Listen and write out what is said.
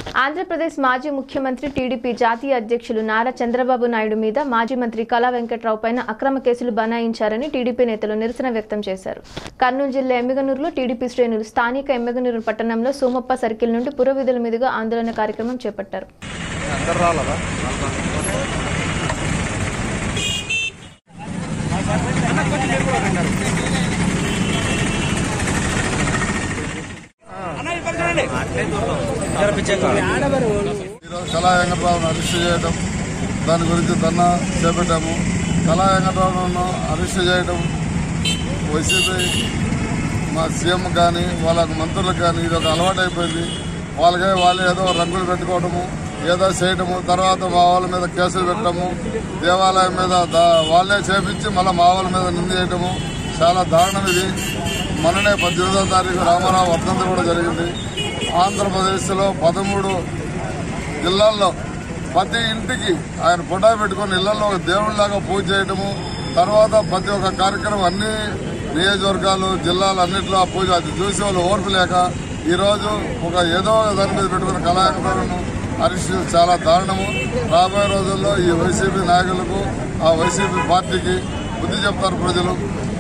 ఆంధ్రప్రదేశ్ మాజీ ముఖ్యమంత్రి టీడీపీ జాతీయ అధ్యక్షులు నారా చంద్రబాబు నాయుడు మీద మాజీ మంత్రి కళా వెంకట్రావు పైన అక్రమ కేసులు బనాయించారని టీడీపీ నేతలు నిరసన వ్యక్తం చేశారు కర్నూలు జిల్లా ఎమ్మిగనూరులో టీడీపీ శ్రేణులు స్థానిక ఎమ్మిగనూరు పట్టణంలో సోమప్ప సర్కిల్ నుండి పురవీధుల మీదుగా ఆందోళన కార్యక్రమం చేపట్టారు అందరు రాలేదా ఈరోజు కళా వెంకటరావును అరెస్ట్ చేయడం దాని గురించి ధర్నా చేపట్టాము కళా వెంకటరావును అరెస్ట్ చేయడం వైసీపీ మా సీఎం కానీ వాళ్ళ మంత్రులకు కానీ ఇది ఒక అలవాటు అయిపోయింది వాళ్ళకే వాళ్ళు ఏదో రంగులు పెట్టుకోవడము ఏదో చేయడము తర్వాత మా వాళ్ళ మీద కేసులు పెట్టడము దేవాలయం మీద దా- వాళ్ళే చేపించి మళ్ళీ మా వాళ్ళ మీద నింద చేయడము చాలా దారుణం ఇది మొన్ననే పద్దెనిమిదవ తారీఖు రామారావు వర్ధంతి కూడా జరిగింది ఆంధ్రప్రదేశ్లో పదమూడు జిల్లాల్లో ప్రతి ఇంటికి ఆయన ఫోటో పెట్టుకొని ఇళ్లలో ఒక దేవుడిలాగా పూజ చేయడము తర్వాత ప్రతి ఒక్క కార్యక్రమం అన్ని నియోజకవర్గాలు జిల్లాలు అన్నింటిలో ఆ పూజ అది చూసి వాళ్ళు ఓర్పు లేక ఈరోజు ఒక ఏదో దాని మీద పెట్టుకున్న కళాకారులను అరెస్ట్ చేయడం చాలా దారుణము రాబోయే రోజుల్లో ఈ వైసీపీ నాయకులకు ఆ వైసీపీ పార్టీకి బుద్ధి చెప్తారు ప్రజలు